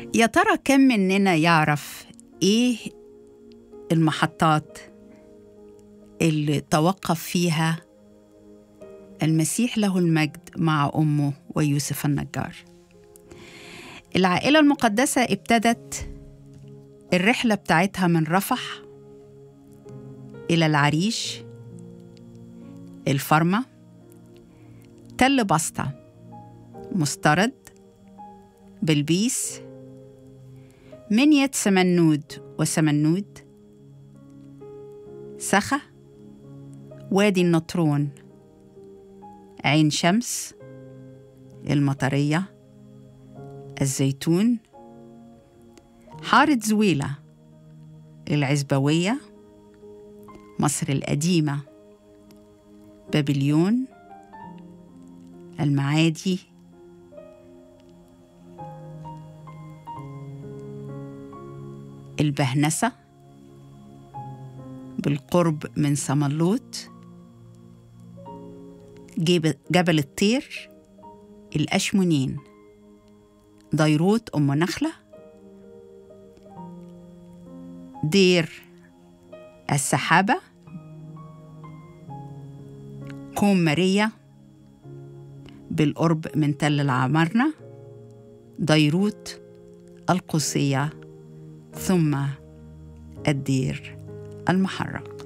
يا ترى كم مننا يعرف ايه المحطات اللي توقف فيها المسيح له المجد مع امه ويوسف النجار العائله المقدسه ابتدت الرحله بتاعتها من رفح الى العريش الفرمه تل بسطه مسترد بلبيس منية سمنود وسمنود سخة وادي النطرون عين شمس المطرية الزيتون حارة زويلة العزبوية مصر القديمة بابليون المعادي البهنسة بالقرب من سملوت جبل الطير الأشمونين ديروت أم نخلة دير السحابة كوم ماريا بالقرب من تل العمارنة ديروت القوسية ثم الدير المحرق